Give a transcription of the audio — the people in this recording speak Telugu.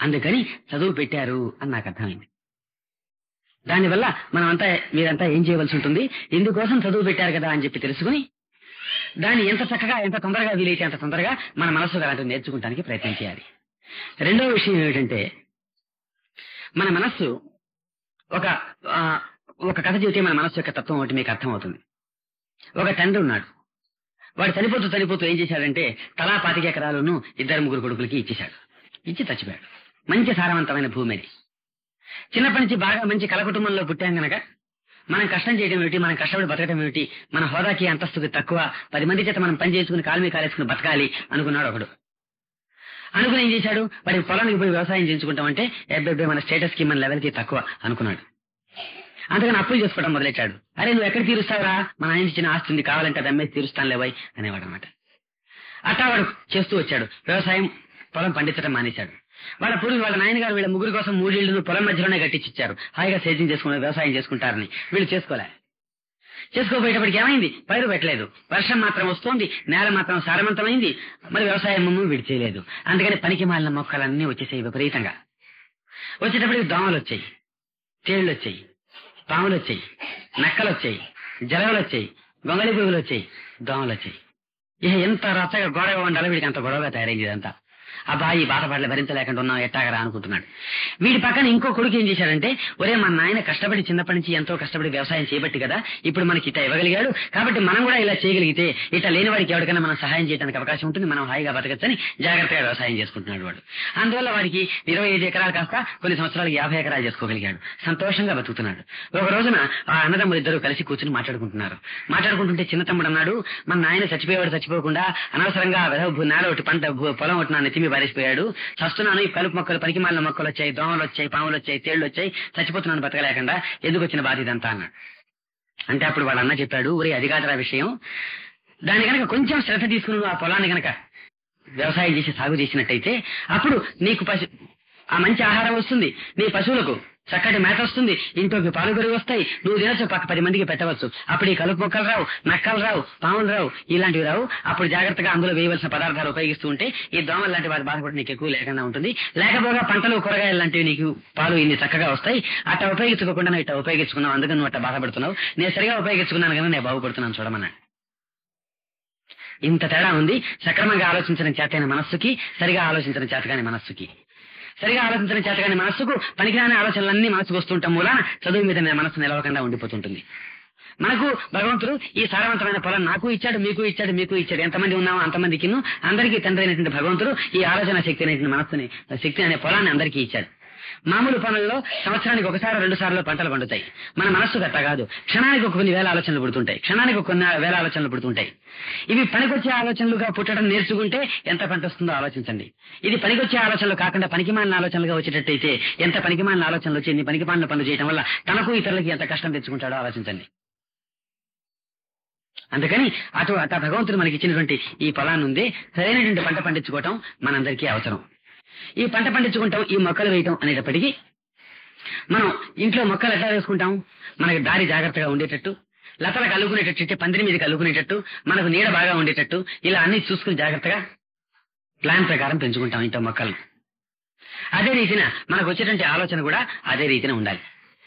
అందుకని చదువు పెట్టారు అని నాకు అర్థమైంది దానివల్ల మనమంతా మీరంతా ఏం చేయవలసి ఉంటుంది ఇందుకోసం చదువు పెట్టారు కదా అని చెప్పి తెలుసుకుని దాన్ని ఎంత చక్కగా ఎంత తొందరగా వీలైతే అంత తొందరగా మన మనస్సు అలాంటివి నేర్చుకుంటానికి ప్రయత్నం చేయాలి రెండవ విషయం ఏమిటంటే మన మనస్సు ఒక ఆ, ఒక కథ చెబితే మన మనస్సు యొక్క తత్వం ఒకటి మీకు అర్థమవుతుంది ఒక తండ్రి ఉన్నాడు వాడు చనిపోతూ చనిపోతూ ఏం చేశాడంటే తలా పాతిక ఎకరాలను ఇద్దరు ముగ్గురు కొడుకులకి ఇచ్చేశాడు ఇచ్చి చచ్చిపోయాడు మంచి సారవంతమైన భూమి అది చిన్నప్పటి నుంచి బాగా మంచి కల కుటుంబంలో పుట్టాం గనక మనం కష్టం చేయడం ఏమిటి మనం కష్టపడి బతకడం ఏమిటి మన హోదాకి అంతస్తుకి తక్కువ పది మంది చేత మనం పని చేసుకుని కాలు మీద కాలేసుకుని బతకాలి అనుకున్నాడు ఒకడు అనుకుని ఏం చేశాడు వాడి పొలానికి పోయి వ్యవసాయం చేయించుకుంటామంటే ఎబ్బెబ్బే మన స్టేటస్ కి మన లెవెల్ కి తక్కువ అనుకున్నాడు అందుకని అప్పులు చేసుకోవడం మొదలెట్టాడు అరే నువ్వు ఎక్కడ తీరుస్తావురా మన ఆయన ఇచ్చిన ఆస్తి ఉంది కావాలంటే అది అమ్మేసి తీరుస్తాను లేవై అనేవాడు అనమాట అట్టా వాడు చేస్తూ వచ్చాడు వ్యవసాయం పొలం పండించడం మానేశాడు వాళ్ళ పూర్వీ వాళ్ళ నాయనగారు వీళ్ళ ముగ్గురు కోసం మూడేళ్లను పొలం మధ్యలోనే కట్టించిచ్చారు హాయిగా సేద్యం చేసుకుని వ్యవసాయం చేసుకుంటారని వీళ్ళు చేసుకోలే చేసుకోబోయేటప్పటికి ఏమైంది పైరు పెట్టలేదు వర్షం మాత్రం వస్తోంది నేల మాత్రం సారవంతమైంది మరి వ్యవసాయం ముమ్ము వీడు చేయలేదు అందుకని పనికి మాలిన మొక్కలన్నీ వచ్చేసాయి విపరీతంగా వచ్చేటప్పటికి దోమలు వచ్చాయి తేళ్లు వచ్చాయి పాములు వచ్చాయి నక్కలు వచ్చాయి జలగలు వచ్చాయి గొంగళి పురుగులు వచ్చాయి దోమలు వచ్చాయి ఇక ఎంత రచ్చగా గొడవ ఉండాలో వీడికి అంత గొడవగా తయారైంది ఇదంతా అబ్బా ఈ బాధపడలే భరించలేకుండా ఉన్నాం ఎట్టాగరా అనుకుంటున్నాడు వీడి పక్కన ఇంకో కొడుకు ఏం చేశాడంటే ఒరే మన నాయన కష్టపడి చిన్నప్పటి నుంచి ఎంతో కష్టపడి వ్యవసాయం చేయబట్టి కదా ఇప్పుడు మనకి ఇట్లా ఇవ్వగలిగాడు కాబట్టి మనం కూడా ఇలా చేయగలిగితే ఇట్లా లేని వాడికి ఎవరికైనా మనం సహాయం చేయడానికి అవకాశం ఉంటుంది మనం హాయిగా బతకచ్చని జాగ్రత్తగా వ్యవసాయం చేసుకుంటున్నాడు వాడు అందువల్ల వాడికి ఇరవై ఐదు ఎకరాలు కాస్త కొన్ని సంవత్సరాలకు యాభై ఎకరాలు చేసుకోగలిగాడు సంతోషంగా బతుకుతున్నాడు ఒక రోజున ఆ అన్నదమ్ములు ఇద్దరు కలిసి కూర్చుని మాట్లాడుకుంటున్నారు మాట్లాడుకుంటుంటే చిన్న తమ్ముడు అన్నాడు మన నాయన చచ్చిపోయేవాడు చచ్చిపోకుండా అనవసరంగా వెధవ భూ- నేల ఒకటి పంట భూ- పొలం ఒకటి నా నెత్తిమి పారేసిపోయాడు చస్తున్నాను ఈ కలుపు మొక్కలు పనికి మాలిన మొక్కలు వచ్చాయి దోమలు వచ్చాయి పాములు వచ్చాయి తేళ్లు వచ్చాయి చచ్చిపోతున్నాను బతకలేకుండా ఎందుకు వచ్చిన బాధ ఇదంతా అన్నాడు అంటే అప్పుడు వాళ్ళ అన్న చెప్పాడు ఒరే అది కాదురా విషయం దాని కనుక కొంచెం శ్రద్ధ తీసుకుని నువ్వు ఆ పొలాన్ని కనుక వ్యవసాయం చేసి సాగు చేసినట్టయితే అప్పుడు నీకు పశు ఆ మంచి ఆహారం వస్తుంది నీ పశువులకు చక్కటి మేత వస్తుంది ఇంట్లోకి పాలు పెరుగు వస్తాయి నువ్వు తినొచ్చు పక్క పది మందికి పెట్టవచ్చు అప్పుడు ఈ కలుపు మొక్కలు రావు నక్కలు రావు పాములు రావు ఇలాంటివి రావు అప్పుడు జాగ్రత్తగా అందులో వేయవలసిన పదార్థాలు ఉపయోగిస్తూ ఉంటే ఈ దోమలు లాంటి వాటి బాధ కూడా నీకు ఎక్కువ లేకుండా ఉంటుంది లేకపోగా పంటలు కూరగాయలు లాంటివి నీకు పాలు ఇన్ని చక్కగా వస్తాయి అట్లా ఉపయోగించుకోకుండా నువ్వు ఇట్లా ఉపయోగించుకున్నావు అందుకని నువ్వు అట్లా బాధపడుతున్నావు నేను సరిగా ఉపయోగించుకున్నాను కానీ నేను బాగుపడుతున్నాను చూడమన్నాడు ఇంత తేడా ఉంది సక్రమంగా ఆలోచించడం చేతైన మనస్సుకి సరిగా ఆలోచించడం చేతగాని మనస్సుకి సరిగా ఆలోచించడం చేతగాని మనస్సుకు పనికిరాని ఆలోచనలన్నీ మనసుకు వస్తుంటాం మూలాన చదువు మీద మన మనస్సు నిలవకుండా ఉండిపోతుంటుంది మనకు భగవంతుడు ఈ సారవంతమైన పొలం నాకు ఇచ్చాడు మీకు ఇచ్చాడు మీకు ఇచ్చాడు ఎంతమంది ఉన్నామో అంతమందికి అందరికీ తండ్రి అయినటువంటి భగవంతుడు ఈ ఆలోచన శక్తి అనేటువంటి మనస్సుని శక్తి అనే పొలాన్ని అందరికీ ఇచ్చాడు మామూలు పనుల్లో సంవత్సరానికి ఒకసారి రెండు సార్లు పంటలు పండుతాయి మన మనస్సు గట్ట కాదు క్షణానికి ఒక కొన్ని వేల ఆలోచనలు పుడుతుంటాయి క్షణానికి ఒక కొన్ని వేల ఆలోచనలు పుడుతుంటాయి ఇవి పనికొచ్చే ఆలోచనలుగా పుట్టడం నేర్చుకుంటే ఎంత పంట వస్తుందో ఆలోచించండి ఇది పనికొచ్చే ఆలోచనలు కాకుండా పనికిమాలిన ఆలోచనలుగా వచ్చేటట్టయితే ఎంత పనికిమాలిన ఆలోచనలు వచ్చి ఎన్ని పనికిమాలిన పనులు చేయడం వల్ల తనకు ఇతరులకి ఎంత కష్టం తెచ్చుకుంటాడో ఆలోచించండి అందుకని అటు అట భగవంతుడు మనకి ఇచ్చినటువంటి ఈ పొలాన్ని ఉంది సరైనటువంటి పంట పండించుకోవటం మనందరికీ అవసరం ఈ పంట పండించుకుంటాం ఈ మొక్కలు వేయటం అనేటప్పటికీ మనం ఇంట్లో మొక్కలు ఎట్లా వేసుకుంటాం మనకి దారి జాగ్రత్తగా ఉండేటట్టు లతలకు అల్లుకునేటట్టు ఇట్టే పందిరి మీదకి అల్లుకునేటట్టు మనకు నీడ బాగా ఉండేటట్టు ఇలా అన్ని చూసుకుని జాగ్రత్తగా ప్లాన్ ప్రకారం పెంచుకుంటాం ఇంట్లో మొక్కలు అదే రీతిన మనకు వచ్చేటువంటి ఆలోచన కూడా అదే రీతిన ఉండాలి